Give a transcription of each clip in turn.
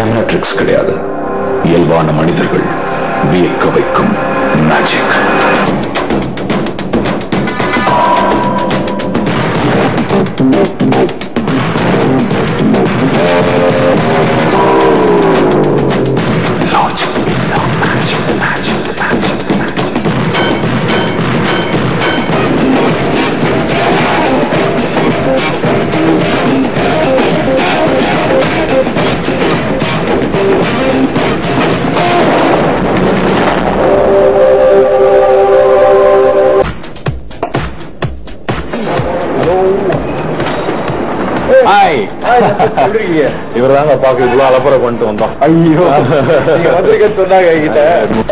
Camera tricks கிடையாது இயல்பான மனிதர்கள் வியக்க வைக்கும் மேஜிக் ஹாய் சொல்றீங்க இவர் தாங்க பாக்க இவ்வளவு அலப்பறை பண்ணிட்டு வந்தோம் ஐயோ நீங்க வந்திருக்க சொன்னாங்க என்கிட்ட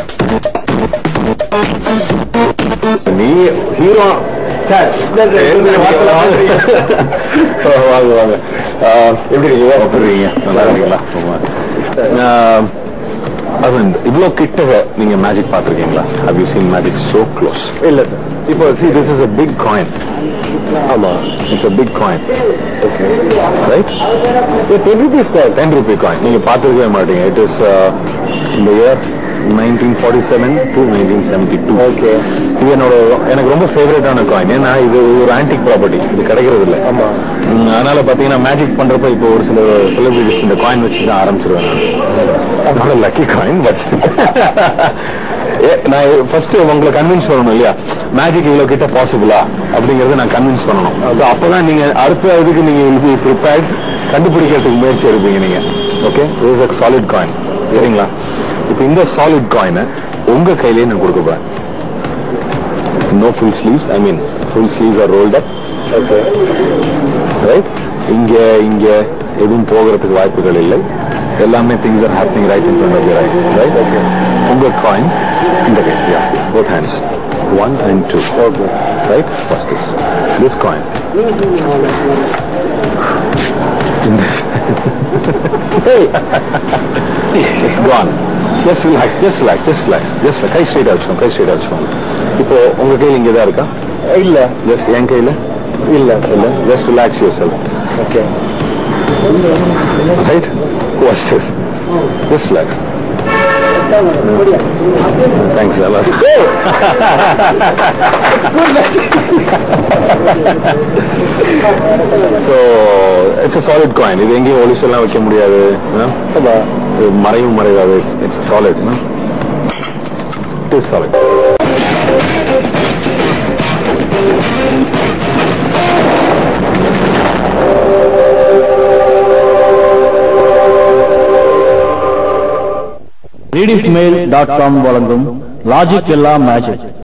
நீ ஹீரோ சார் என்ன சார் இந்த வார்த்தை வாங்க வாங்க ஆஹ், எப்படி இருக்கீங்க எப்படி இருக்கீங்க நல்லா இருக்கீங்களா ஆஹ், அரவிந்த் இவ்வளவு கிட்ட நீங்க மேஜிக் பாத்திருக்கீங்களா have you seen magic so close இல்ல சார் இப்போ see this is a big coin ஆமா it's a big coin okay right ten rupees coin ten rupee coin நீங்க பார்த்துருக்கவே மாட்டீங்க இட் இஸ் இந்த year nineteen forty seven to nineteen seventy two okay இது என்னோட எனக்கு ரொம்ப ஃபேவரட்டான காயின் ஏன்னா இது ஒரு ஆன்டிக் ப்ராப்பர்ட்டி இது கிடைக்கிறது இல்லை ஆமா. ம், அதனால பாத்தீங்கன்னா மேஜிக் பண்றப்ப இப்போ ஒரு சில செலிபிரிட்டிஸ் இந்த காயின் வச்சு தான் ஆரம்பிச்சிருவேன் நான் லக்கி காயின் பட் நான் ஃபர்ஸ்ட் உங்களை கன்வின்ஸ் பண்ணணும் இல்லையா மேஜிக் இவ்வளவு கிட்ட பாசிபிளா அப்படிங்கறத நான் கன்வின்ஸ் பண்ணணும் So அப்பதான் நீங்க அடுத்த இதுக்கு நீங்க பி ப்ரிப்பேர்ட் கண்டுபிடிக்கிறதுக்கு முயற்சி எடுப்பீங்க நீங்க okay is a solid coin சரிங்களா இப்போ இந்த சாலிட் காயினை உங்க கையிலேயே நான் கொடுக்க போறேன் no full sleeves I mean full sleeves are rolled up okay right இங்க இங்க எதுவும் போகிறதுக்கு வாய்ப்புகள் இல்லை எல்லாமே things are happening right in front of you right right okay உங்க காயின் இந்த கை யா both hands one and two okay right first this this coin it's gone just relax just relax just relax just கை straight வச்சுக்கோங்க கை straight வச்சுக்கோங்க இப்போ உங்க கையில் இங்கே தான் இருக்கா இல்ல ஜஸ்ட் என் கையில் இல்ல இல்ல just relax yourself okay right? What's this? Just relax. Thanks a lot. so it's a solid coin. இது எங்கேயும் ஒளிச்செல்லாம் வைக்க முடியாது you know? இது மறையும் மறைவாது it's solid it is solid Rediffmail dot com வழங்கும் லாஜிக் எல்லாம் மேஜிக்